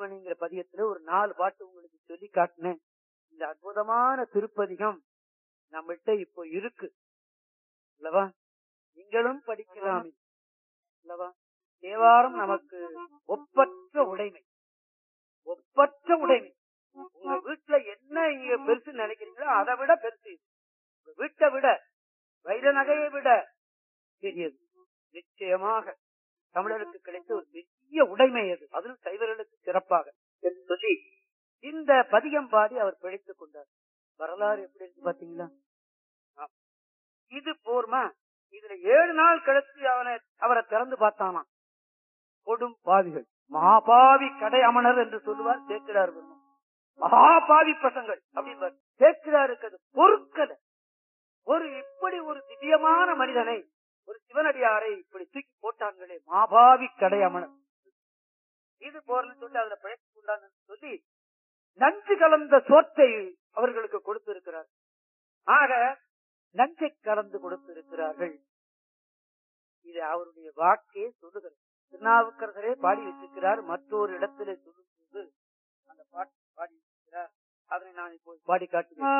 கலைமானிங்கிற பதியத்துல ஒரு நாலு பாட்டு உங்களுக்கு சொல்லி காட்டினேன் இந்த அற்புதமான திருப்பதிகம் நம்மள்கிட்ட இப்போ இருக்கு அல்லவா நீங்களும் படிக்கலாமே அல்லவா தேவாரம் நமக்கு ஒப்பற்ற உடைமை ஒப்பற்ற உடைமை உங்க வீட்டுல என்ன இங்க பெருசு நினைக்கிறீங்களோ அதை விட பெருசு இது. உங்க வீட்டை விட வைர நகையை விட பெரியது நிச்சயமாக தமிழருக்கு கிடைத்த ஒரு பெரிய உடைமை அது அதிலும் சைவர்களுக்கு சிறப்பாக என்று சொல்லி இந்த பதிகம் பாடி அவர் பிழைத்துக் கொண்டார் வரலாறு எப்படி இருக்கு பாத்தீங்களா ஆம். இது போர்மா இதுல ஏழு நாள் கழிச்சு அவனை அவரை திறந்து பார்த்தானா கொடும் பாவிகள் மகாபாவி கடை அமணர் என்று சொல்லுவார் சேக்கிடார் பெருமான் மகாபாவி பசங்கள் அப்படின்பார் சேக்கிடார் இருக்கிறது பொறுக்கல ஒரு இப்படி ஒரு திவ்யமான மனிதனை ஒரு சிவனடியாரை இப்படி தூக்கி போட்டாங்களே மாபாவி கடை அமணர் இது போர்னு சொல்லி அதுல பிழைத்துக் கொண்டான்னு சொல்லி நஞ்சு கலந்த சோற்றை அவர்களுக்கு கொடுத்திருக்கிறார் ஆக நஞ்சை கலந்து கொடுத்திருக்கிறார்கள் இது அவருடைய வாக்கே சொல்லுகிறது திருநாவுக்கரசரே பாடி வச்சிருக்கிறார் மற்றொரு இடத்திலே சொல்லும் போது அந்த பாட்டு பாடி இருக்கிறார் அதனை நான் இப்போ பாடி காட்டுகிறேன்